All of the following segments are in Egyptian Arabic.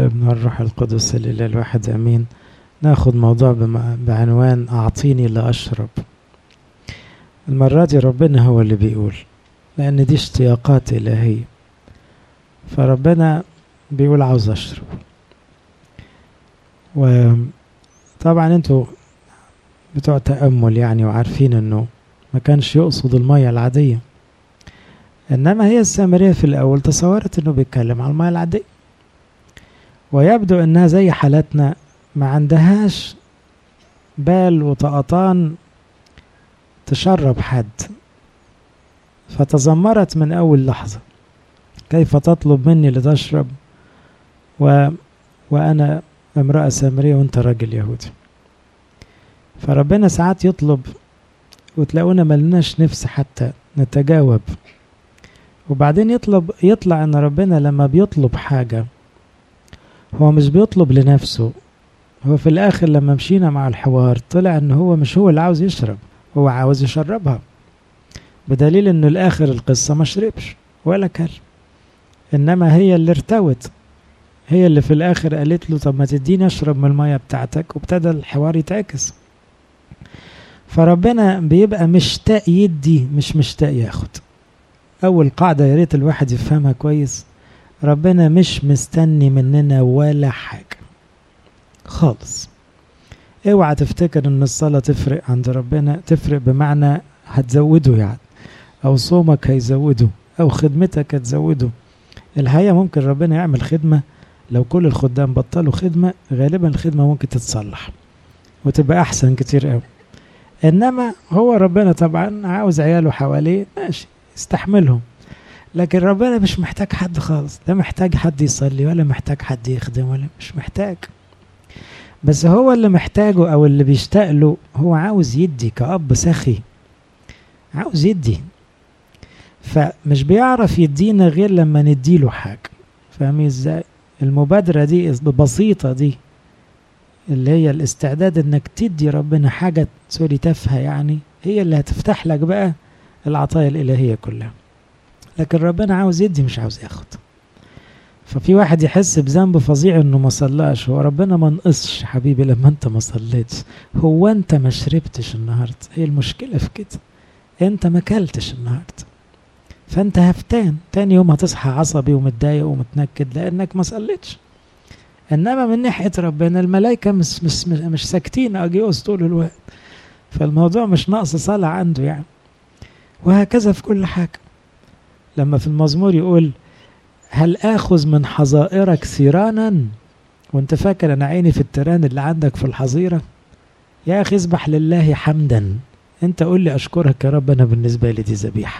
والابن والروح القدس الإله الواحد أمين ناخد موضوع بعنوان أعطيني لأشرب المرة دي ربنا هو اللي بيقول لأن دي اشتياقات إلهية فربنا بيقول عاوز أشرب وطبعا انتوا بتوع تأمل يعني وعارفين انه ما كانش يقصد المية العادية انما هي السامرية في الاول تصورت انه بيتكلم على المية العادية ويبدو انها زي حالتنا ما عندهاش بال وطقطان تشرب حد فتذمرت من اول لحظة كيف تطلب مني لتشرب و... وانا امرأة سامرية وانت راجل يهودي فربنا ساعات يطلب وتلاقونا ملناش نفس حتى نتجاوب وبعدين يطلب يطلع ان ربنا لما بيطلب حاجة هو مش بيطلب لنفسه هو في الاخر لما مشينا مع الحوار طلع ان هو مش هو اللي عاوز يشرب هو عاوز يشربها بدليل انه الاخر القصة ما شربش ولا كل انما هي اللي ارتوت هي اللي في الاخر قالت له طب ما تديني اشرب من المية بتاعتك وابتدى الحوار يتعكس فربنا بيبقى مشتاق يدي مش مشتاق ياخد اول قاعدة يا ريت الواحد يفهمها كويس ربنا مش مستني مننا ولا حاجة خالص اوعى تفتكر ان الصلاة تفرق عند ربنا تفرق بمعنى هتزوده يعني او صومك هيزوده او خدمتك هتزوده الحقيقة ممكن ربنا يعمل خدمة لو كل الخدام بطلوا خدمة غالبا الخدمة ممكن تتصلح وتبقى أحسن كتير قوي إنما هو ربنا طبعا عاوز عياله حواليه ماشي يستحملهم لكن ربنا مش محتاج حد خالص لا محتاج حد يصلي ولا محتاج حد يخدم ولا مش محتاج بس هو اللي محتاجه أو اللي بيشتاق له هو عاوز يدي كأب سخي عاوز يدي فمش بيعرف يدينا غير لما نديله حاجة فاهمين ازاي المبادرة دي البسيطة دي اللي هي الاستعداد انك تدي ربنا حاجة سوري تافهة يعني هي اللي هتفتح لك بقى العطايا الإلهية كلها لكن ربنا عاوز يدي مش عاوز ياخد ففي واحد يحس بذنب فظيع انه ما صلاش هو ربنا ما نقصش حبيبي لما انت ما صليتش هو انت ما شربتش النهارده هي المشكله في كده انت ما كلتش النهارده فانت هفتان تاني يوم هتصحى عصبي ومتضايق ومتنكد لانك ما صليتش انما من ناحيه ربنا الملائكه مش مش مش, مش ساكتين اجيوس طول الوقت فالموضوع مش نقص صلاه عنده يعني وهكذا في كل حاجه لما في المزمور يقول هل اخذ من حظائرك ثيرانا وانت فاكر انا عيني في التيران اللي عندك في الحظيره يا اخي اسبح لله حمدا انت قول لي اشكرك يا رب انا بالنسبه لي دي ذبيحه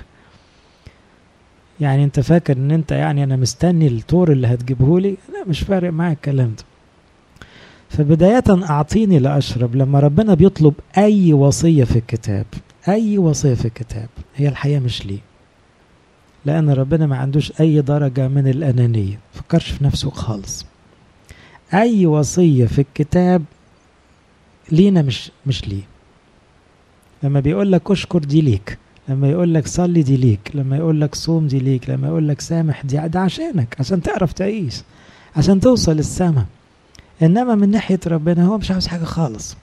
يعني انت فاكر ان انت يعني انا مستني الطور اللي هتجيبه لي لا مش فارق معايا الكلام ده فبداية أعطيني لأشرب لما ربنا بيطلب أي وصية في الكتاب أي وصية في الكتاب هي الحقيقة مش ليه لأن ربنا ما عندوش أي درجة من الأنانية فكرش في نفسه خالص أي وصية في الكتاب لينا مش مش ليه لما بيقول لك اشكر دي ليك لما يقول لك صلي دي ليك لما يقول لك صوم دي ليك لما يقول لك سامح دي ده عشانك عشان تعرف تعيش عشان توصل السما انما من ناحيه ربنا هو مش عاوز حاجه خالص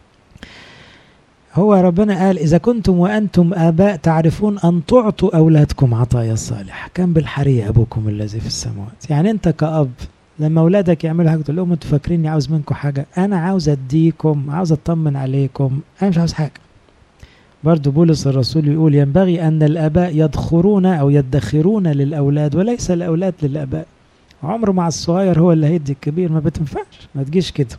هو ربنا قال اذا كنتم وانتم اباء تعرفون ان تعطوا اولادكم عطايا الصالح كان بالحري ابوكم الذي في السماوات يعني انت كاب لما اولادك يعملوا حاجه تقول لهم انتوا فاكريني عاوز منكم حاجه انا عاوز اديكم عاوز اطمن عليكم انا مش عاوز حاجه برضو بولس الرسول يقول ينبغي أن الآباء يدخرون أو يدخرون للأولاد وليس الأولاد للآباء عمر مع الصغير هو اللي هيدي الكبير ما بتنفعش ما تجيش كده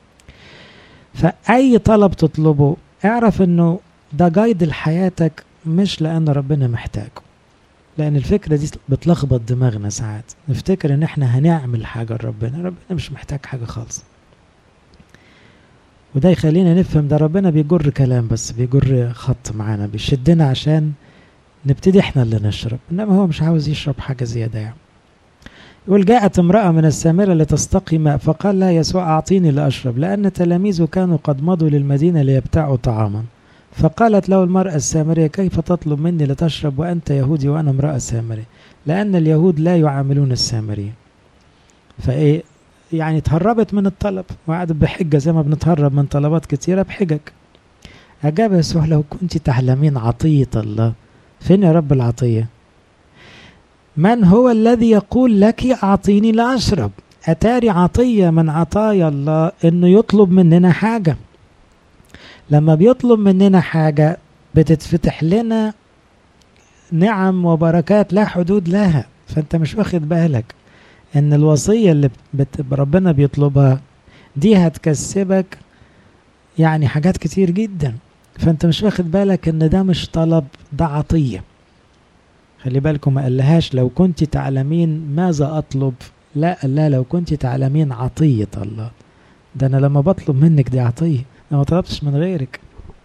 فأي طلب تطلبه اعرف انه ده جايد لحياتك مش لأن ربنا محتاجه لأن الفكرة دي بتلخبط دماغنا ساعات نفتكر ان احنا هنعمل حاجة لربنا ربنا مش محتاج حاجة خالص وده يخلينا نفهم ده ربنا بيجر كلام بس بيجر خط معانا بيشدنا عشان نبتدي احنا اللي نشرب انما هو مش عاوز يشرب حاجة زيادة يعني يقول جاءت امرأة من السامرة لتستقي ماء فقال لها يسوع أعطيني لأشرب لأن تلاميذه كانوا قد مضوا للمدينة ليبتاعوا طعاما فقالت له المرأة السامرية كيف تطلب مني لتشرب وأنت يهودي وأنا امرأة سامرية لأن اليهود لا يعاملون السامريين فإيه يعني تهربت من الطلب وقعدت بحجة زي ما بنتهرب من طلبات كتيرة بحجج أجاب يسوع لو كنت تعلمين عطية الله فين يا رب العطية من هو الذي يقول لك أعطيني لأشرب أتاري عطية من عطايا الله إنه يطلب مننا حاجة لما بيطلب مننا حاجة بتتفتح لنا نعم وبركات لا حدود لها فأنت مش واخد بالك إن الوصية اللي بت... ربنا بيطلبها دي هتكسبك يعني حاجات كتير جدا فأنت مش واخد بالك إن ده مش طلب ده عطية خلي بالكم ما قالهاش لو كنت تعلمين ماذا أطلب لا لا لو كنت تعلمين عطية الله ده أنا لما بطلب منك دي عطية أنا ما طلبتش من غيرك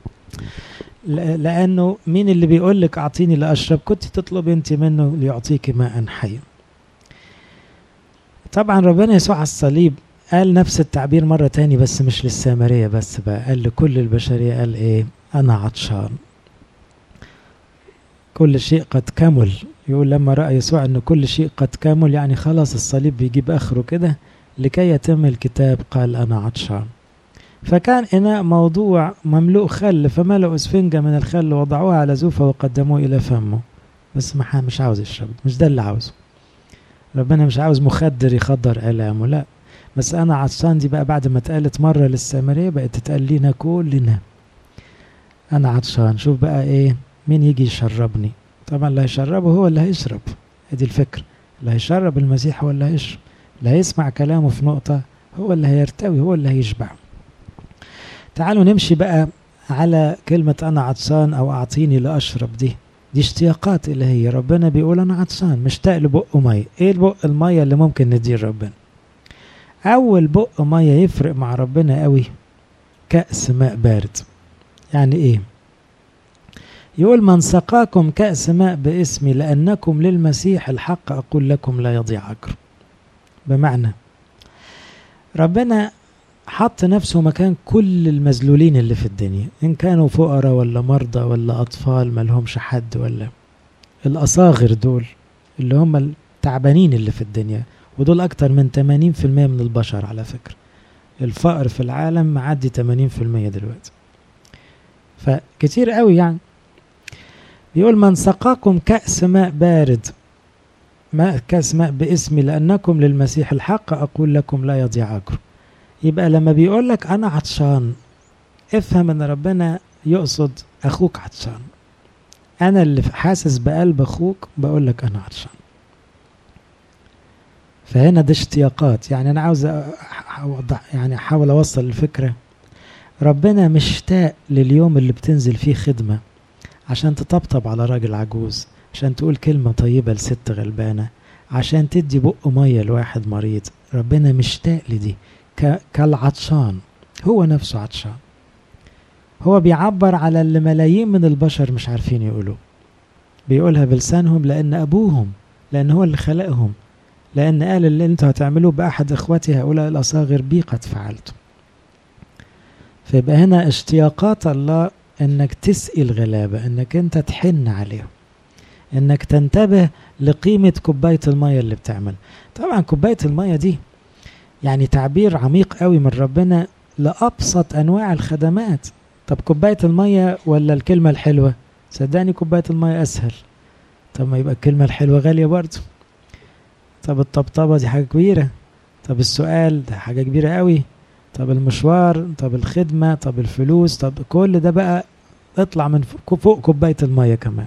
لأنه مين اللي بيقول لك أعطيني لأشرب كنت تطلب أنت منه ليعطيك ماء حيا طبعا ربنا يسوع على الصليب قال نفس التعبير مرة تاني بس مش للسامرية بس بقى قال لكل البشرية قال إيه أنا عطشان كل شيء قد كمل يقول لما رأى يسوع أن كل شيء قد كمل يعني خلاص الصليب بيجيب آخره كده لكي يتم الكتاب قال أنا عطشان فكان إناء موضوع مملوء خل فملأوا اسفنجة من الخل وضعوها على زوفة وقدموه إلى فمه بس ما مش عاوز يشرب مش ده اللي عاوزه ربنا مش عاوز مخدر يخدر آلامه لا بس أنا عطشان دي بقى بعد ما اتقالت مرة للسامرية بقت تتقال لنا كلنا أنا عطشان شوف بقى إيه مين يجي يشربني طبعا اللي هيشربه هو اللي هيشرب ادي الفكرة اللي هيشرب المسيح هو اللي هيشرب اللي هيسمع كلامه في نقطة هو اللي هيرتوي هو اللي هيشبع تعالوا نمشي بقى على كلمة أنا عطشان أو أعطيني لأشرب دي دي اشتياقات إلهية ربنا بيقول أنا عطشان مشتاق لبق مية إيه البق المية اللي ممكن نديه ربنا أول بق مية يفرق مع ربنا قوي كأس ماء بارد يعني إيه يقول من سقاكم كأس ماء باسمي لأنكم للمسيح الحق أقول لكم لا يضيع أجر بمعنى ربنا حط نفسه مكان كل المذلولين اللي في الدنيا إن كانوا فقراء ولا مرضى ولا أطفال ملهمش حد ولا الأصاغر دول اللي هم التعبانين اللي في الدنيا ودول أكتر من 80% من البشر على فكرة الفقر في العالم معدي 80% دلوقتي فكتير قوي يعني بيقول من سقاكم كأس ماء بارد ماء كأس ماء باسمي لأنكم للمسيح الحق أقول لكم لا يضيع أجر يبقى لما بيقول لك أنا عطشان افهم أن ربنا يقصد أخوك عطشان أنا اللي حاسس بقلب أخوك بقول لك أنا عطشان فهنا ده اشتياقات يعني أنا عاوز أوضح يعني أحاول أوصل الفكرة ربنا مشتاق لليوم اللي بتنزل فيه خدمة عشان تطبطب على راجل عجوز عشان تقول كلمة طيبة لست غلبانة عشان تدي بق مية لواحد مريض ربنا مشتاق لدي كالعطشان هو نفسه عطشان هو بيعبر على اللي ملايين من البشر مش عارفين يقولوه بيقولها بلسانهم لأن أبوهم لأن هو اللي خلقهم لأن قال اللي انتوا هتعملوه بأحد إخوتي هؤلاء الأصاغر بي قد فعلته فيبقى هنا اشتياقات الله انك تسقي الغلابة انك انت تحن عليهم انك تنتبه لقيمة كوباية المية اللي بتعمل طبعا كوباية المية دي يعني تعبير عميق قوي من ربنا لأبسط أنواع الخدمات طب كوباية المية ولا الكلمة الحلوة صدقني كوباية المية أسهل طب ما يبقى الكلمة الحلوة غالية برضه طب الطبطبة دي حاجة كبيرة طب السؤال ده حاجة كبيرة قوي طب المشوار طب الخدمة طب الفلوس طب كل ده بقى اطلع من فوق كوباية المية كمان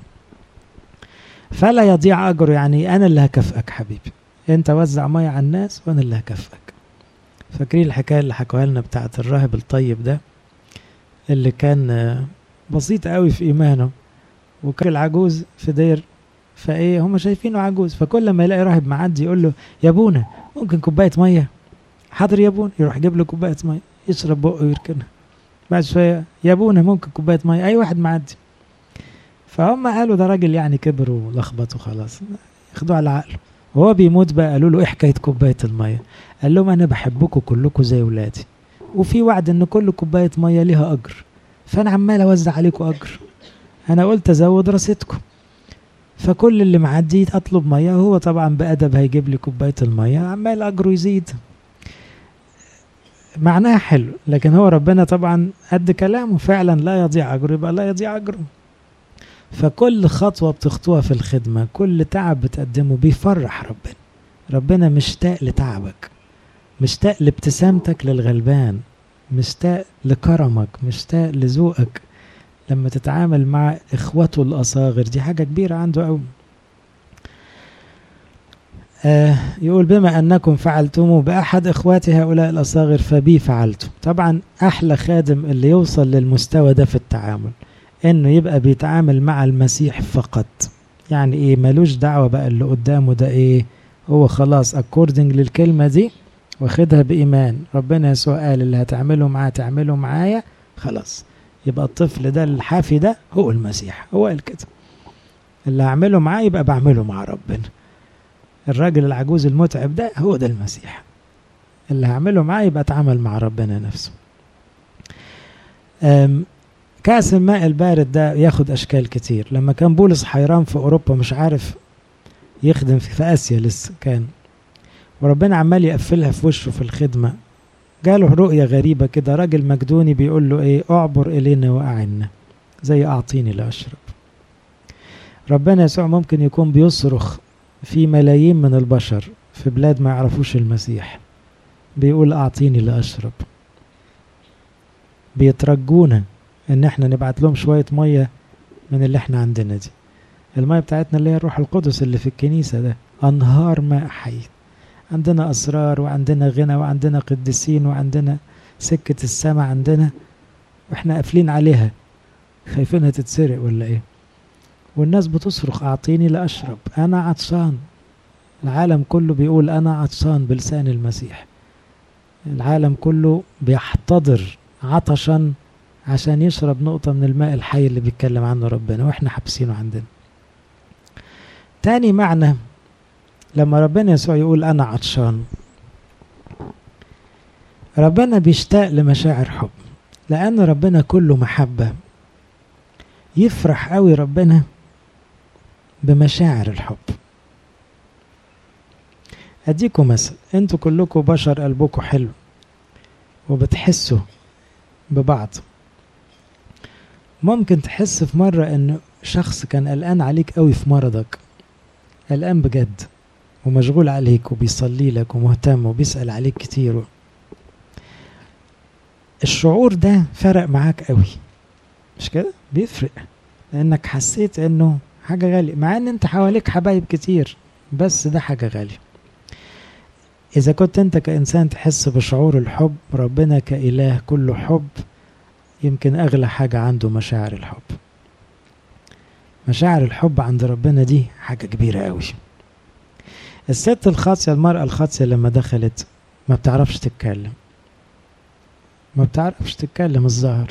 فلا يضيع أجره يعني أنا اللي هكافئك حبيبي أنت وزع مية على الناس وأنا اللي هكافئك فاكرين الحكاية اللي حكوها لنا بتاعت الراهب الطيب ده اللي كان بسيط قوي في إيمانه وكان العجوز في دير فايه هم شايفينه عجوز فكل ما يلاقي راهب معدي يقول له يا ابونا ممكن كوبايه ميه حاضر يا ابونا يروح يجيب له كوبايه ميه يشرب بقه ويركنها بعد شويه يا ابونا ممكن كوبايه ميه اي واحد معدي فهم قالوا ده راجل يعني كبر ولخبط وخلاص ياخدوه على عقله وهو بيموت بقى قالوا له ايه حكايه كوبايه الميه قال لهم انا بحبكم كلكم زي ولادي وفي وعد ان كل كوبايه ميه ليها اجر فانا عمال اوزع عليكم اجر انا قلت ازود رصيدكم فكل اللي معدي اطلب ميه هو طبعا بادب هيجيب لي كوبايه الميه عمال اجره يزيد معناها حلو لكن هو ربنا طبعا قد كلامه فعلا لا يضيع أجره يبقى لا يضيع أجره فكل خطوة بتخطوها في الخدمة كل تعب بتقدمه بيفرح ربنا ربنا مشتاق لتعبك مشتاق لابتسامتك للغلبان مشتاق لكرمك مشتاق لذوقك لما تتعامل مع اخوته الاصاغر دي حاجه كبيره عنده قوي آه يقول بما انكم فعلتم باحد اخواتي هؤلاء الاصاغر فبي فعلتم طبعا احلى خادم اللي يوصل للمستوى ده في التعامل انه يبقى بيتعامل مع المسيح فقط يعني ايه ملوش دعوه بقى اللي قدامه ده ايه هو خلاص اكوردنج للكلمه دي واخدها بإيمان ربنا يسوع قال اللي هتعمله معاه تعمله معايا خلاص يبقى الطفل ده الحافي ده هو المسيح هو قال كده اللي هعمله معاه يبقى بعمله مع ربنا الراجل العجوز المتعب ده هو ده المسيح اللي هعمله معاه يبقى اتعامل مع ربنا نفسه كأس الماء البارد ده ياخد أشكال كتير لما كان بولس حيران في أوروبا مش عارف يخدم في آسيا لسه كان وربنا عمال يقفلها في وشه في الخدمة جاله رؤية غريبة كده راجل مجدوني بيقول له ايه اعبر الينا واعنا زي اعطيني لاشرب ربنا يسوع ممكن يكون بيصرخ في ملايين من البشر في بلاد ما يعرفوش المسيح بيقول اعطيني لاشرب بيترجونا ان احنا نبعت لهم شوية مية من اللي احنا عندنا دي المية بتاعتنا اللي هي الروح القدس اللي في الكنيسة ده انهار ماء حي عندنا أسرار وعندنا غنى وعندنا قديسين وعندنا سكة السماء عندنا وإحنا قافلين عليها خايفينها تتسرق ولا إيه والناس بتصرخ أعطيني لأشرب أنا عطشان العالم كله بيقول أنا عطشان بلسان المسيح العالم كله بيحتضر عطشا عشان يشرب نقطة من الماء الحي اللي بيتكلم عنه ربنا وإحنا حابسينه عندنا تاني معنى لما ربنا يسوع يقول أنا عطشان ربنا بيشتاق لمشاعر حب لأن ربنا كله محبة يفرح قوي ربنا بمشاعر الحب أديكم مثل أنتوا كلكم بشر قلبكم حلو وبتحسوا ببعض ممكن تحس في مرة أن شخص كان قلقان عليك قوي في مرضك قلقان بجد ومشغول عليك وبيصلي لك ومهتم وبيسأل عليك كتير الشعور ده فرق معاك قوي مش كده بيفرق لانك حسيت انه حاجة غالية مع ان انت حواليك حبايب كتير بس ده حاجة غالية اذا كنت انت كانسان تحس بشعور الحب ربنا كاله كله حب يمكن اغلى حاجة عنده مشاعر الحب مشاعر الحب عند ربنا دي حاجة كبيرة قوي الست الخاصية المرأة الخاصية لما دخلت ما بتعرفش تتكلم ما بتعرفش تتكلم الظاهر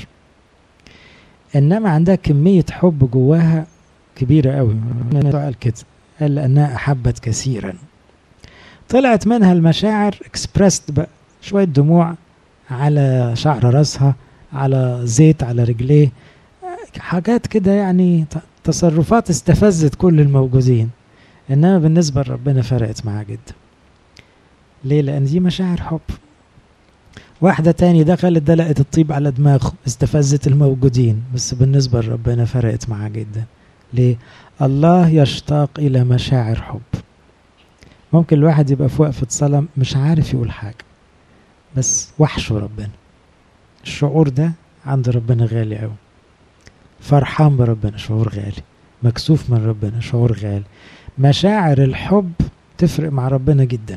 انما عندها كمية حب جواها كبيرة قوي قال كده قال لانها احبت كثيرا طلعت منها المشاعر اكسبرست بقى شوية دموع على شعر راسها على زيت على رجليه حاجات كده يعني تصرفات استفزت كل الموجودين انما بالنسبة لربنا فرقت معاه جدا ليه لان دي مشاعر حب واحدة تاني دخلت دلقت الطيب على دماغه استفزت الموجودين بس بالنسبة لربنا فرقت معاه جدا ليه الله يشتاق إلى مشاعر حب ممكن الواحد يبقى في وقفة صلاة مش عارف يقول حاجة بس وحشه ربنا الشعور ده عند ربنا غالي أوي فرحان بربنا شعور غالي مكسوف من ربنا شعور غالي مشاعر الحب تفرق مع ربنا جدا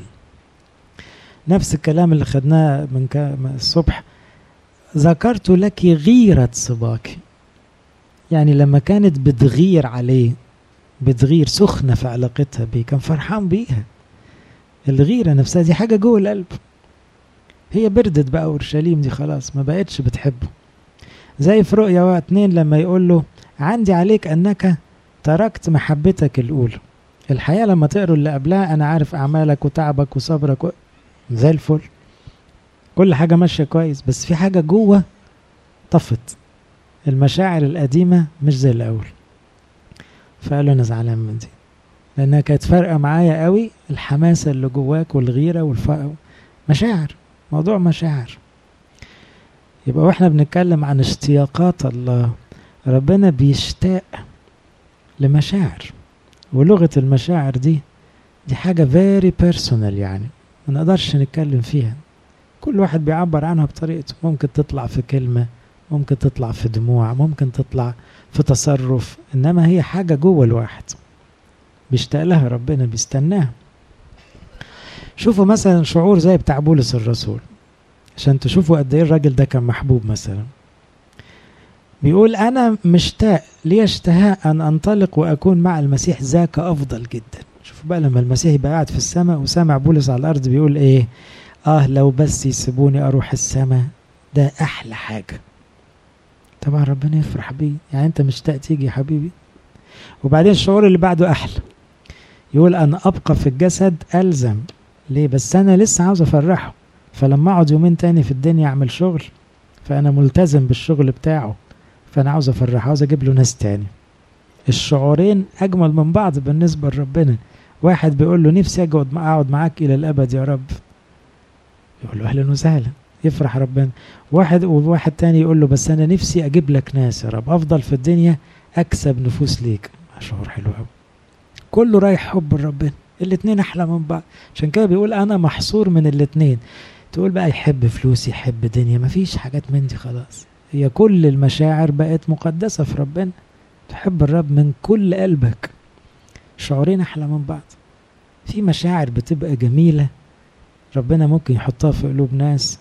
نفس الكلام اللي خدناه من الصبح ذكرت لك غيرة صباك يعني لما كانت بتغير عليه بتغير سخنة في علاقتها بيه كان فرحان بيها الغيرة نفسها دي حاجة جوه القلب هي بردت بقى اورشليم دي خلاص ما بقتش بتحبه زي في رؤيا اتنين لما يقول له عندي عليك انك تركت محبتك الاولى الحياة لما تقروا اللي قبلها انا عارف اعمالك وتعبك وصبرك و... زي الفل كل حاجة ماشية كويس بس في حاجة جوه طفت المشاعر القديمة مش زي الأول فقالوا أنا زعلان من دي لأنها كانت فارقة معايا قوي الحماسة اللي جواك والغيرة والفقر مشاعر موضوع مشاعر يبقى واحنا بنتكلم عن اشتياقات الله ربنا بيشتاق لمشاعر ولغة المشاعر دي دي حاجة very personal يعني ما نقدرش نتكلم فيها كل واحد بيعبر عنها بطريقته ممكن تطلع في كلمة ممكن تطلع في دموع ممكن تطلع في تصرف إنما هي حاجة جوه الواحد بيشتاق لها ربنا بيستناها شوفوا مثلا شعور زي بتاع بولس الرسول عشان تشوفوا قد ايه الراجل ده كان محبوب مثلا بيقول انا مشتاق لي اشتهاء ان انطلق واكون مع المسيح ذاك افضل جدا شوفوا بقى لما المسيح يبقى قاعد في السماء وسامع بولس على الارض بيقول ايه اه لو بس يسيبوني اروح السماء ده احلى حاجه طبعا ربنا يفرح بيه يعني انت مشتاق تيجي يا حبيبي وبعدين الشعور اللي بعده احلى يقول ان ابقى في الجسد الزم ليه بس انا لسه عاوز افرحه فلما اقعد يومين تاني في الدنيا اعمل شغل فانا ملتزم بالشغل بتاعه فانا عاوز افرحه عاوز اجيب له ناس تاني الشعورين اجمل من بعض بالنسبه لربنا واحد بيقول له نفسي اقعد اقعد معاك الى الابد يا رب يقول له اهلا وسهلا يفرح ربنا واحد وواحد تاني يقول له بس انا نفسي اجيب لك ناس يا رب افضل في الدنيا اكسب نفوس ليك شعور حلو قوي كله رايح حب لربنا الاتنين احلى من بعض عشان كده بيقول انا محصور من الاتنين تقول بقى يحب فلوس يحب دنيا مفيش حاجات من دي خلاص هي كل المشاعر بقت مقدسة في ربنا تحب الرب من كل قلبك شعورين أحلى من بعض في مشاعر بتبقى جميلة ربنا ممكن يحطها في قلوب ناس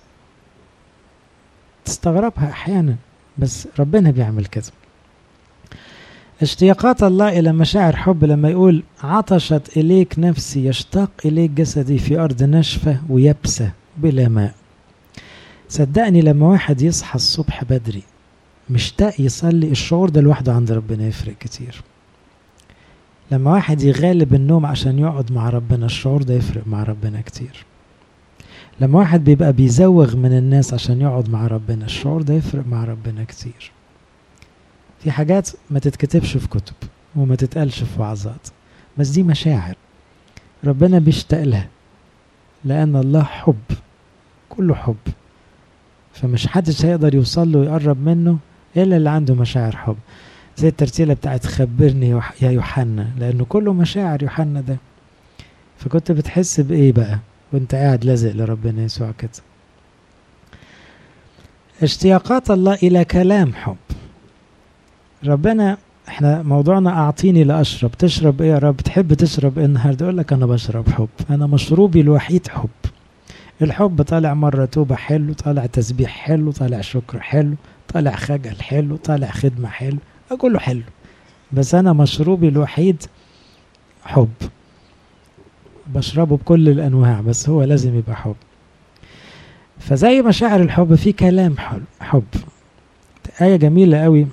تستغربها أحيانا بس ربنا بيعمل كده اشتياقات الله إلى مشاعر حب لما يقول عطشت إليك نفسي يشتاق إليك جسدي في أرض ناشفة ويبسة بلا ماء صدقني لما واحد يصحى الصبح بدري مشتاق يصلي الشعور ده لوحده عند ربنا يفرق كتير لما واحد يغالب النوم عشان يقعد مع ربنا الشعور ده يفرق مع ربنا كتير لما واحد بيبقى بيزوغ من الناس عشان يقعد مع ربنا الشعور ده يفرق مع ربنا كتير في حاجات ما تتكتبش في كتب وما تتقالش في وعظات بس دي مشاعر ربنا بيشتاق لها لأن الله حب كله حب فمش حدش هيقدر يوصل له ويقرب منه إلا اللي عنده مشاعر حب زي الترتيلة بتاعت خبرني يا يوحنا لأنه كله مشاعر يوحنا ده فكنت بتحس بإيه بقى وانت قاعد لازق لربنا يسوع كده اشتياقات الله إلى كلام حب ربنا احنا موضوعنا اعطيني لاشرب تشرب ايه يا رب تحب تشرب ايه النهارده يقول لك انا بشرب حب انا مشروبي الوحيد حب الحب طالع مرة توبة حلو طالع تسبيح حلو طالع شكر حلو طالع خجل حلو طالع خدمة حلو كله حلو بس أنا مشروبي الوحيد حب بشربه بكل الأنواع بس هو لازم يبقى حب فزي مشاعر الحب في كلام حب, حب. آية جميلة قوي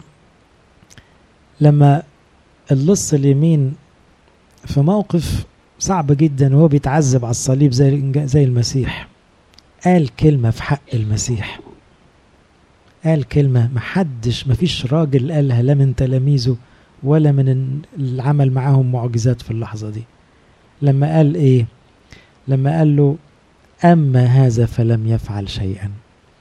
لما اللص اليمين في موقف صعب جدا وهو بيتعذب على الصليب زي زي المسيح قال كلمة في حق المسيح قال كلمة محدش مفيش راجل قالها لا من تلاميذه ولا من العمل معاهم معجزات في اللحظة دي لما قال ايه لما قال له أما هذا فلم يفعل شيئا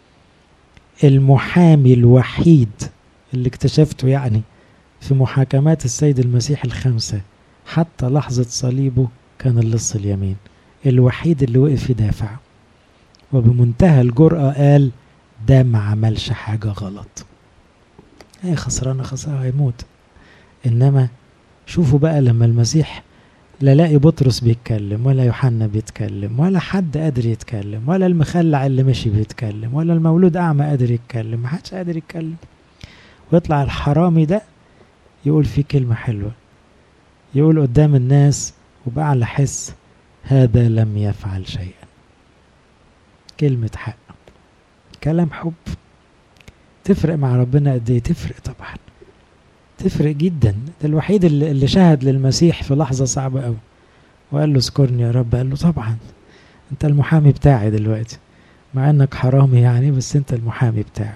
المحامي الوحيد اللي اكتشفته يعني في محاكمات السيد المسيح الخمسة حتى لحظة صليبه كان اللص اليمين الوحيد اللي وقف يدافع وبمنتهى الجرأة قال ده ما عملش حاجة غلط هي خسرانة خسارة هيموت إنما شوفوا بقى لما المسيح لا لاقي بطرس بيتكلم ولا يوحنا بيتكلم ولا حد قادر يتكلم ولا المخلع اللي مشي بيتكلم ولا المولود أعمى قادر يتكلم محدش قادر يتكلم ويطلع الحرامي ده يقول فيه كلمة حلوة يقول قدام الناس وبأعلى حس هذا لم يفعل شيئا كلمة حق كلام حب تفرق مع ربنا قد ايه تفرق طبعا تفرق جدا ده الوحيد اللي, اللي شهد للمسيح في لحظة صعبة قوي وقال له اذكرني يا رب قال له طبعا انت المحامي بتاعي دلوقتي مع انك حرامي يعني بس انت المحامي بتاعي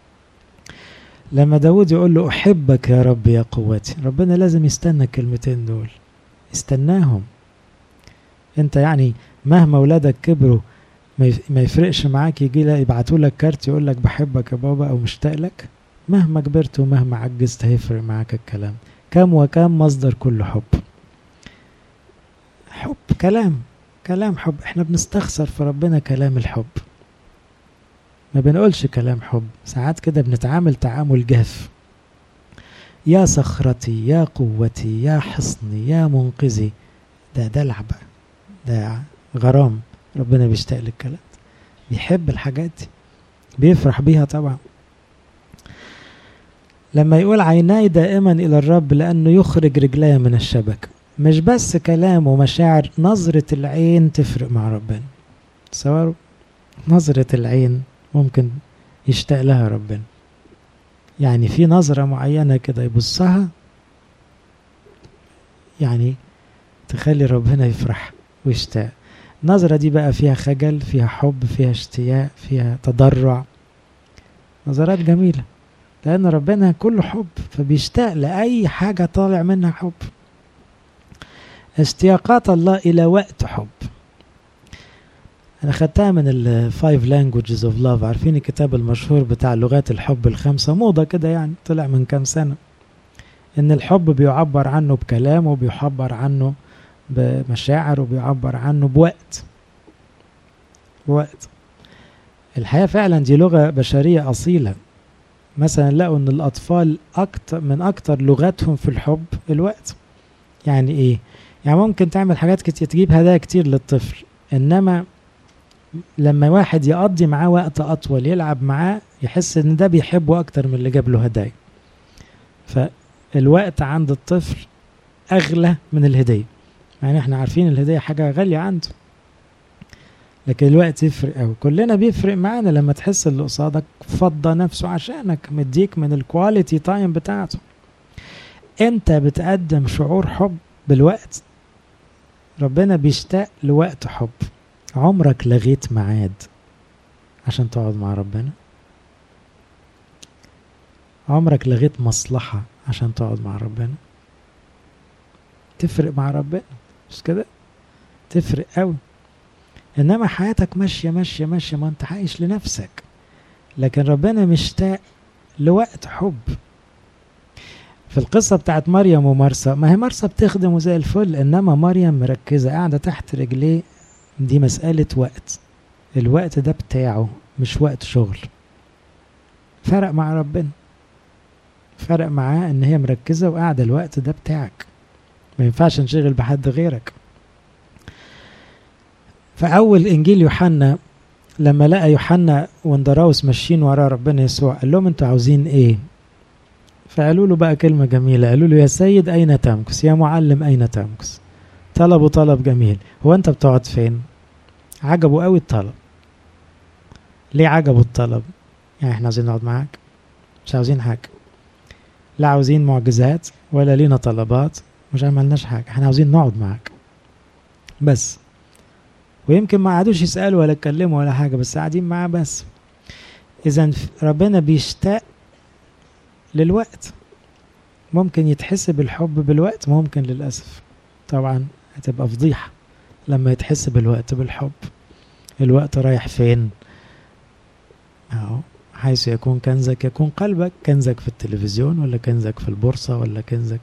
لما داود يقول له احبك يا رب يا قوتي ربنا لازم يستنى الكلمتين دول يستناهم انت يعني مهما ولادك كبروا ما يفرقش معاك يجي لك يبعتوا لك كارت يقول لك بحبك يا بابا او مشتاق لك مهما كبرت ومهما عجزت هيفرق معاك الكلام كم وكم مصدر كل حب حب كلام كلام حب احنا بنستخسر في ربنا كلام الحب ما بنقولش كلام حب ساعات كده بنتعامل تعامل جاف يا صخرتي يا قوتي يا حصني يا منقذي ده دلع بقى ده غرام ربنا بيشتاق للكلام بيحب الحاجات دي بيفرح بيها طبعا لما يقول عيناي دائما الى الرب لانه يخرج رجلي من الشبكه مش بس كلام ومشاعر نظرة العين تفرق مع ربنا تصوروا نظرة العين ممكن يشتاق لها ربنا يعني في نظرة معينة كده يبصها يعني تخلي ربنا يفرح ويشتاق النظرة دي بقى فيها خجل فيها حب فيها اشتياق فيها تضرع نظرات جميلة لأن ربنا كله حب فبيشتاق لأي حاجة طالع منها حب اشتياقات الله إلى وقت حب أنا خدتها من ال Five Languages of Love عارفين الكتاب المشهور بتاع لغات الحب الخمسة موضة كده يعني طلع من كام سنة إن الحب بيعبر عنه بكلام وبيعبر عنه بمشاعر وبيعبر عنه بوقت بوقت الحقيقة فعلا دي لغة بشرية أصيلة مثلا لقوا إن الأطفال أكتر من أكتر لغتهم في الحب الوقت يعني إيه؟ يعني ممكن تعمل حاجات كتير تجيب هدايا كتير للطفل انما لما واحد يقضي معاه وقت اطول يلعب معاه يحس ان ده بيحبه اكتر من اللي جاب له هدايا فالوقت عند الطفل اغلى من الهديه يعني احنا عارفين الهديه حاجه غاليه عنده لكن الوقت يفرق قوي كلنا بيفرق معانا لما تحس اللي قصادك فضى نفسه عشانك مديك من الكواليتي تايم بتاعته انت بتقدم شعور حب بالوقت ربنا بيشتاق لوقت حب عمرك لغيت ميعاد عشان تقعد مع ربنا عمرك لغيت مصلحة عشان تقعد مع ربنا تفرق مع ربنا مش كده تفرق قوي انما حياتك ماشية ماشية ماشية ما انت عايش لنفسك لكن ربنا مشتاق لوقت حب في القصة بتاعت مريم ومرسى ما هي مرسى بتخدمه زي الفل انما مريم مركزة قاعدة تحت رجليه دي مسألة وقت الوقت ده بتاعه مش وقت شغل فرق مع ربنا فرق معاه ان هي مركزة وقاعدة الوقت ده بتاعك ما ينفعش نشغل بحد غيرك فأول إنجيل يوحنا لما لقى يوحنا واندراوس ماشيين ورا ربنا يسوع قال لهم انتوا عاوزين ايه فقالوا له بقى كلمة جميلة قالوا له يا سيد أين تمكث يا معلم أين تمكث طلبوا طلب جميل هو أنت بتقعد فين عجبوا قوي الطلب ليه عجبوا الطلب يعني احنا عاوزين نقعد معاك مش عاوزين حاجة لا عاوزين معجزات ولا لينا طلبات مش عملناش حاجة احنا عاوزين نقعد معاك بس ويمكن ما قعدوش يسألوا ولا يتكلموا ولا حاجة بس قاعدين معاه بس إذا ربنا بيشتاق للوقت ممكن يتحسب الحب بالوقت ممكن للأسف طبعا هتبقى فضيحة لما يتحسب الوقت بالحب الوقت رايح فين اهو حيث يكون كنزك يكون قلبك كنزك في التلفزيون ولا كنزك في البورصة ولا كنزك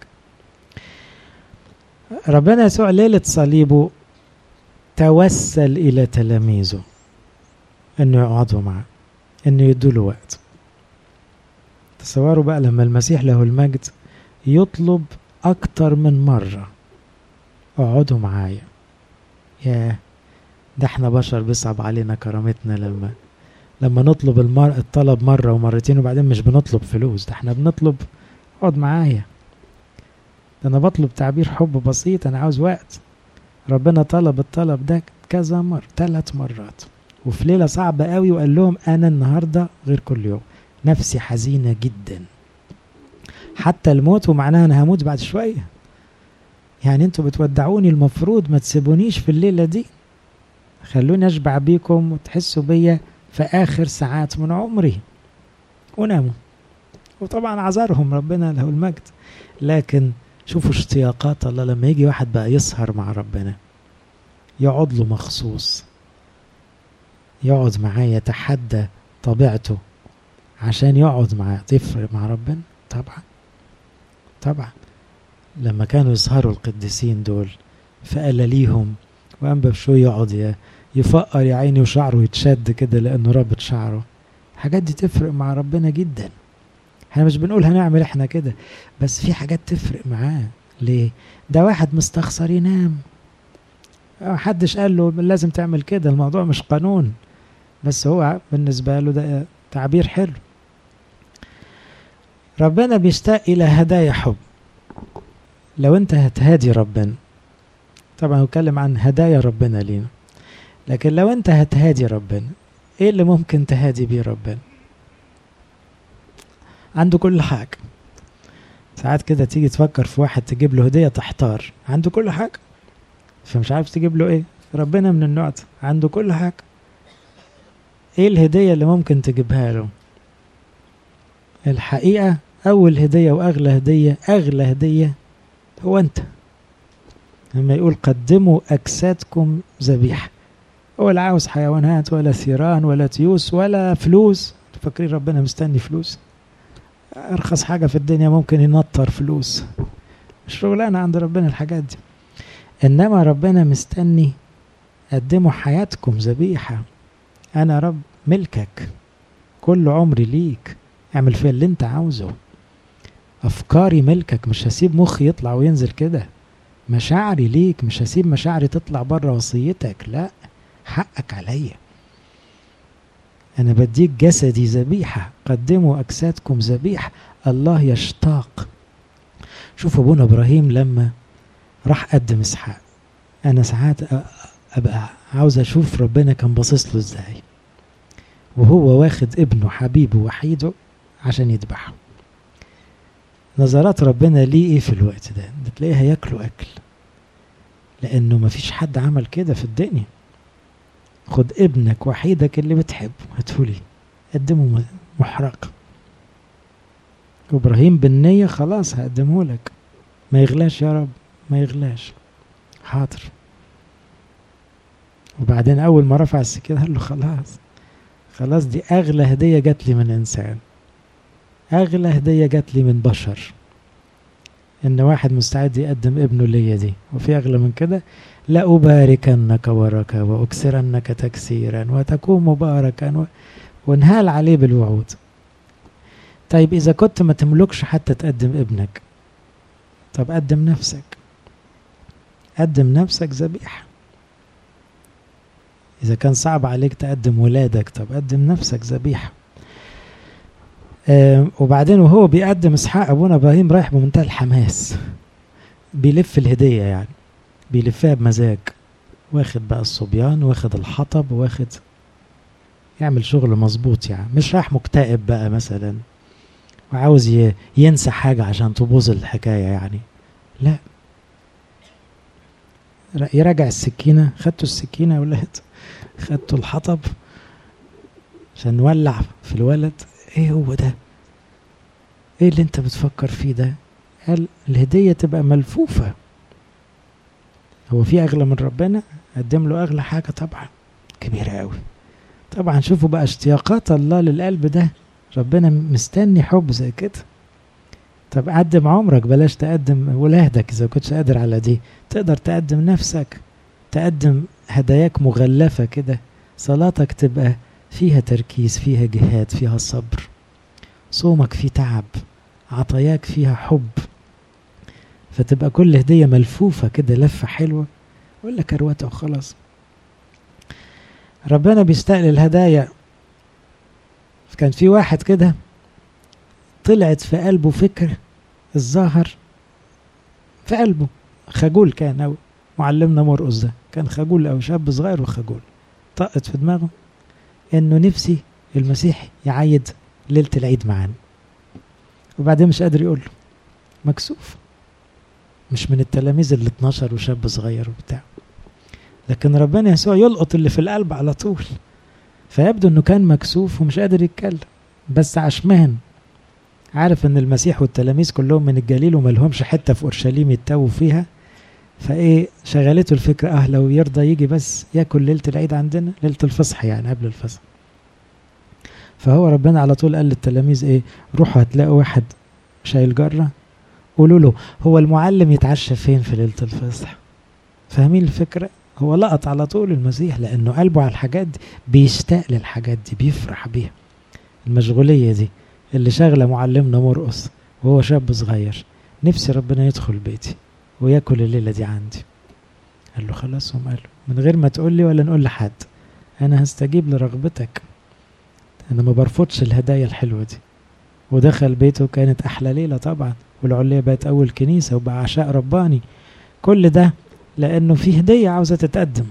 ربنا يسوع ليلة صليبه توسل إلى تلاميذه أنه يقعدوا معه أنه يدوا وقت تصوروا بقى لما المسيح له المجد يطلب أكتر من مرة اقعدوا معايا ياه ده احنا بشر بيصعب علينا كرامتنا لما لما نطلب المر... الطلب مرة ومرتين وبعدين مش بنطلب فلوس ده احنا بنطلب اقعد معايا ده انا بطلب تعبير حب بسيط انا عاوز وقت ربنا طلب الطلب ده كذا مرة ثلاث مرات وفي ليلة صعبة قوي وقال لهم انا النهاردة غير كل يوم نفسي حزينة جدا حتى الموت ومعناها انا هموت بعد شوية يعني انتوا بتودعوني المفروض ما تسيبونيش في الليلة دي خلوني اشبع بيكم وتحسوا بيا في اخر ساعات من عمري وناموا وطبعا عذرهم ربنا له المجد لكن شوفوا اشتياقات الله لما يجي واحد بقى يسهر مع ربنا يقعد له مخصوص يقعد معاه يتحدى طبيعته عشان يقعد معاه تفرق مع ربنا طبعا طبعا لما كانوا يسهروا القديسين دول فقال ليهم وأنبا بشوي يقعد يفقر يا عيني وشعره يتشد كده لأنه رابط شعره الحاجات دي تفرق مع ربنا جدا احنا مش بنقول هنعمل احنا كده بس في حاجات تفرق معاه ليه ده واحد مستخسر ينام محدش قال له لازم تعمل كده الموضوع مش قانون بس هو بالنسبة له ده تعبير حلو ربنا بيشتاق إلى هدايا حب لو أنت هتهادي ربنا طبعا هتكلم عن هدايا ربنا لينا لكن لو أنت هتهادي ربنا إيه اللي ممكن تهادي بيه ربنا عنده كل حاجة ساعات كده تيجي تفكر في واحد تجيب له هدية تحتار عنده كل حاجة فمش عارف تجيب له ايه ربنا من النوع ده عنده كل حاجة ايه الهدية اللي ممكن تجيبها له الحقيقة أول هدية وأغلى هدية أغلى هدية هو أنت لما يقول قدموا أجسادكم ذبيحة هو لا عاوز حيوانات ولا ثيران ولا تيوس ولا فلوس فاكرين ربنا مستني فلوس أرخص حاجة في الدنيا ممكن ينطر فلوس مش شغلانة عند ربنا الحاجات دي إنما ربنا مستني قدموا حياتكم ذبيحة أنا رب ملكك كل عمري ليك اعمل فيها اللي انت عاوزه أفكاري ملكك مش هسيب مخي يطلع وينزل كده مشاعري ليك مش هسيب مشاعري تطلع بره وصيتك لا حقك عليا أنا بديك جسدي ذبيحة قدموا أجسادكم ذبيحة الله يشتاق شوف أبونا إبراهيم لما راح قدم إسحاق أنا ساعات أبقى عاوز أشوف ربنا كان باصص له إزاي وهو واخد ابنه حبيبه وحيده عشان يذبحه نظرات ربنا ليه ايه في الوقت ده ده تلاقيه هياكلوا اكل لانه مفيش حد عمل كده في الدنيا خد ابنك وحيدك اللي بتحبه هاتهولي قدمه محرق ابراهيم بالنية خلاص هقدمه لك ما يغلاش يا رب ما يغلاش حاضر وبعدين اول ما رفع السكين قال له خلاص خلاص دي اغلى هدية جات لي من انسان اغلى هدية جات لي من بشر ان واحد مستعد يقدم ابنه ليا دي وفي اغلى من كده لأباركنك بركة وأكثرنك تكسيرا وتكون مباركا و... وانهال عليه بالوعود طيب إذا كنت ما تملكش حتى تقدم ابنك طب قدم نفسك قدم نفسك ذبيحة إذا كان صعب عليك تقدم ولادك طب قدم نفسك ذبيحة آه وبعدين وهو بيقدم إسحاق أبونا إبراهيم رايح بمنتهى الحماس بيلف الهدية يعني بيلفها بمزاج واخد بقى الصبيان واخد الحطب واخد يعمل شغل مظبوط يعني مش راح مكتئب بقى مثلا وعاوز ينسى حاجة عشان تبوظ الحكاية يعني لا يراجع السكينة خدتوا السكينة يا ولاد خدتوا الحطب عشان نولع في الولد ايه هو ده ايه اللي انت بتفكر فيه ده قال الهدية تبقى ملفوفة هو في اغلى من ربنا قدم له اغلى حاجة طبعا كبيرة قوي طبعا شوفوا بقى اشتياقات الله للقلب ده ربنا مستني حب زي كده طب قدم عمرك بلاش تقدم ولادك اذا كنتش قادر على دي تقدر تقدم نفسك تقدم هداياك مغلفة كده صلاتك تبقى فيها تركيز فيها جهاد فيها صبر صومك فيه تعب عطاياك فيها حب فتبقى كل هدية ملفوفة كده لفة حلوة ولا كروتة وخلاص ربنا بيستقل الهدايا كان في واحد كده طلعت في قلبه فكر الظاهر في قلبه خجول كان أو معلمنا مرقص ده كان خجول أو شاب صغير وخجول طقت في دماغه إنه نفسي المسيح يعيد ليلة العيد معانا وبعدين مش قادر يقول له مكسوف مش من التلاميذ اللي 12 وشاب صغير وبتاع لكن ربنا يسوع يلقط اللي في القلب على طول فيبدو انه كان مكسوف ومش قادر يتكلم بس عشمان عارف ان المسيح والتلاميذ كلهم من الجليل وما لهمش حته في اورشليم يتوه فيها فايه شغلته الفكره اه لو يرضى يجي بس ياكل ليله العيد عندنا ليله الفصح يعني قبل الفصح فهو ربنا على طول قال للتلاميذ ايه روحوا هتلاقوا واحد شايل جره قولوا له هو المعلم يتعشى فين في ليله الفصح فاهمين الفكره هو لقط على طول المسيح لانه قلبه على الحاجات دي بيشتاق للحاجات دي بيفرح بيها المشغوليه دي اللي شاغله معلمنا مرقص وهو شاب صغير نفسي ربنا يدخل بيتي وياكل الليله دي عندي قال له خلاص هم قالوا من غير ما تقول لي ولا نقول لحد انا هستجيب لرغبتك انا ما برفضش الهدايا الحلوه دي ودخل بيته كانت احلى ليله طبعا والعليه بقت اول كنيسه وبقى عشاء رباني كل ده لانه في هديه عاوزه تتقدم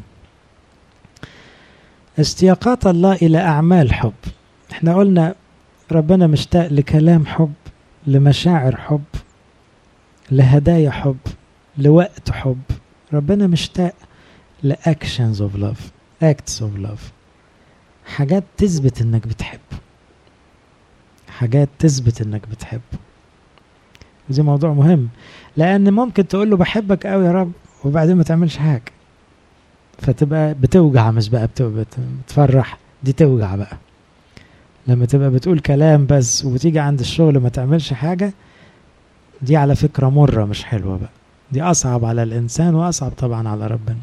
اشتياقات الله الى اعمال حب احنا قلنا ربنا مشتاق لكلام حب لمشاعر حب لهدايا حب لوقت حب ربنا مشتاق لأكشنز اوف لاف اكتس اوف لاف حاجات تثبت انك بتحب حاجات تثبت انك بتحب ودي موضوع مهم لان ممكن تقول له بحبك قوي يا رب وبعدين ما تعملش حاجه فتبقى بتوجع مش بقى بتفرح دي توجع بقى لما تبقى بتقول كلام بس وتيجي عند الشغل ما تعملش حاجة دي على فكرة مرة مش حلوة بقى دي أصعب على الإنسان وأصعب طبعا على ربنا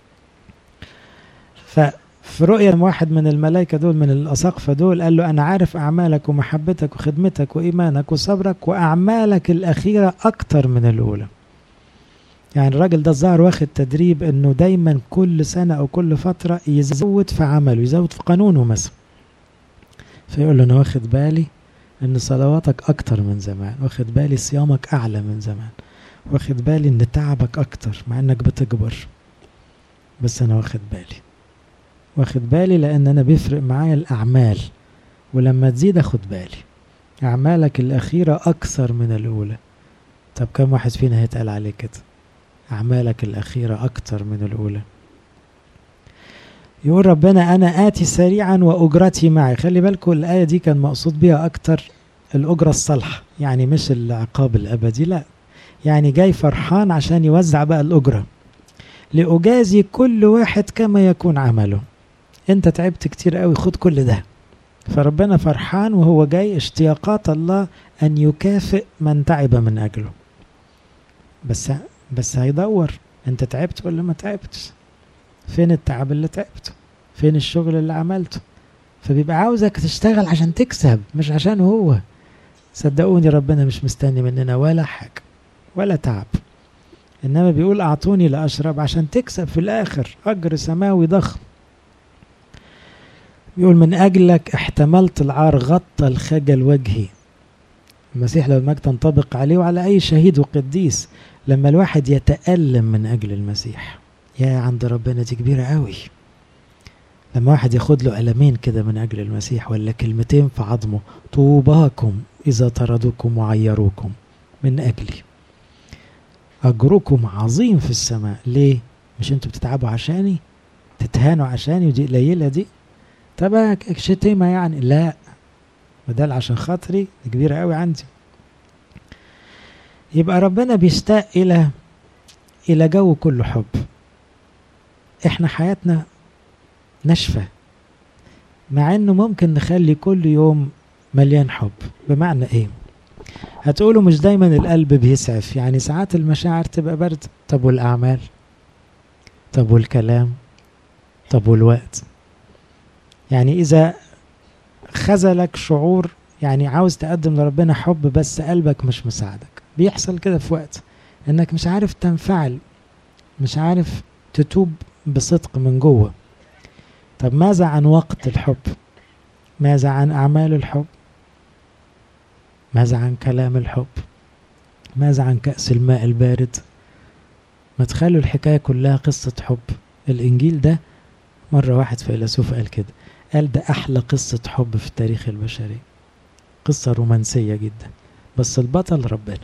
ففي رؤية واحد من الملائكة دول من الأساقفة دول قال له أنا عارف أعمالك ومحبتك وخدمتك وإيمانك وصبرك وأعمالك الأخيرة أكتر من الأولى يعني الراجل ده الظاهر واخد تدريب انه دايما كل سنة او كل فترة يزود في عمله يزود في قانونه مثلا فيقول له انا واخد بالي ان صلواتك اكتر من زمان واخد بالي صيامك اعلى من زمان واخد بالي ان تعبك اكتر مع انك بتكبر بس انا واخد بالي واخد بالي لان انا بيفرق معايا الاعمال ولما تزيد اخد بالي اعمالك الاخيرة اكثر من الاولى طب كم واحد فينا هيتقال عليه كده اعمالك الاخيرة اكتر من الاولى يقول ربنا أنا آتي سريعا وأجرتي معي خلي بالكم الآية دي كان مقصود بها أكتر الأجرة الصالحة يعني مش العقاب الأبدي لا يعني جاي فرحان عشان يوزع بقى الأجرة لأجازي كل واحد كما يكون عمله أنت تعبت كتير قوي خد كل ده فربنا فرحان وهو جاي اشتياقات الله أن يكافئ من تعب من أجله بس بس هيدور أنت تعبت ولا ما تعبتش فين التعب اللي تعبته فين الشغل اللي عملته فبيبقى عاوزك تشتغل عشان تكسب مش عشان هو صدقوني ربنا مش مستني مننا ولا حاجة ولا تعب إنما بيقول أعطوني لأشرب عشان تكسب في الآخر أجر سماوي ضخم بيقول من أجلك احتملت العار غطى الخجل وجهي المسيح لو المجد تنطبق عليه وعلى أي شهيد وقديس لما الواحد يتألم من أجل المسيح يا عند ربنا دي كبيرة قوي لما واحد ياخد له ألمين كده من أجل المسيح ولا كلمتين في عظمه طوباكم إذا طردوكم وعيروكم من أجلي أجركم عظيم في السماء ليه؟ مش انتوا بتتعبوا عشاني؟ تتهانوا عشاني ودي قليلة دي؟ طب شتيمة يعني لا بدل عشان خاطري دي كبيرة قوي عندي يبقى ربنا بيشتاق إلى إلى جو كله حب احنا حياتنا ناشفة مع انه ممكن نخلي كل يوم مليان حب بمعنى ايه هتقولوا مش دايما القلب بيسعف يعني ساعات المشاعر تبقى برد طب والاعمال طب والكلام طب والوقت يعني اذا خذلك شعور يعني عاوز تقدم لربنا حب بس قلبك مش مساعدك بيحصل كده في وقت انك مش عارف تنفعل مش عارف تتوب بصدق من جوه طب ماذا عن وقت الحب ماذا عن أعمال الحب ماذا عن كلام الحب ماذا عن كأس الماء البارد ما تخلوا الحكاية كلها قصة حب الإنجيل ده مرة واحد فيلسوف قال كده قال ده أحلى قصة حب في التاريخ البشري قصة رومانسية جدا بس البطل ربنا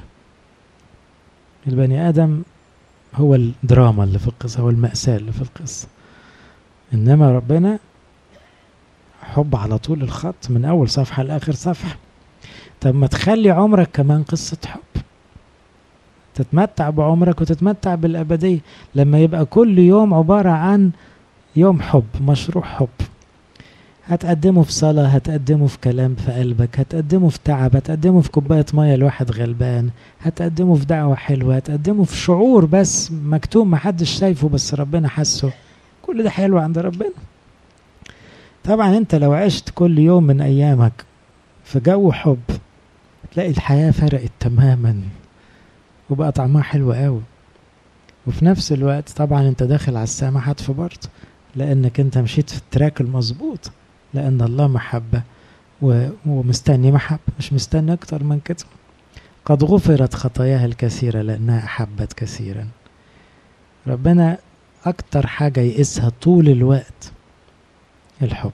البني آدم هو الدراما اللي في القصة هو المأساة اللي في القصة إنما ربنا حب على طول الخط من أول صفحة لآخر صفحة طب ما تخلي عمرك كمان قصة حب تتمتع بعمرك وتتمتع بالأبدية لما يبقى كل يوم عبارة عن يوم حب مشروع حب هتقدمه في صلاة هتقدمه في كلام في قلبك هتقدمه في تعب هتقدمه في كوباية مية لواحد غلبان هتقدمه في دعوة حلوة هتقدمه في شعور بس مكتوم محدش شايفه بس ربنا حسه كل ده حلو عند ربنا طبعا انت لو عشت كل يوم من ايامك في جو حب تلاقي الحياة فرقت تماما وبقى طعمها حلو قوي وفي نفس الوقت طبعا انت داخل على السما حتف برضه لانك انت مشيت في التراك المظبوط لان الله محبة ومستني محبة مش مستني اكتر من كده قد غفرت خطاياها الكثيرة لانها احبت كثيرا ربنا اكتر حاجة يقيسها طول الوقت الحب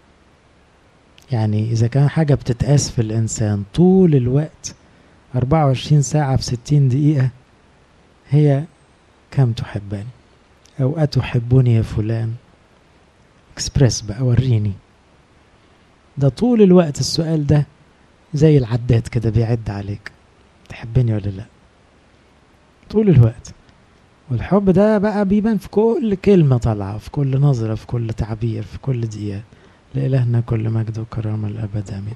يعني إذا كان حاجة بتتقاس في الإنسان طول الوقت 24 ساعة في 60 دقيقة هي كم تحبني أو أتحبني يا فلان اكسبريس بقى وريني ده طول الوقت السؤال ده زي العداد كده بيعد عليك تحبني ولا لا طول الوقت والحب ده بقى بيبان في كل كلمة طالعة في كل نظرة في كل تعبير في كل دقيقة لإلهنا كل مجد وكرامة الأبد آمين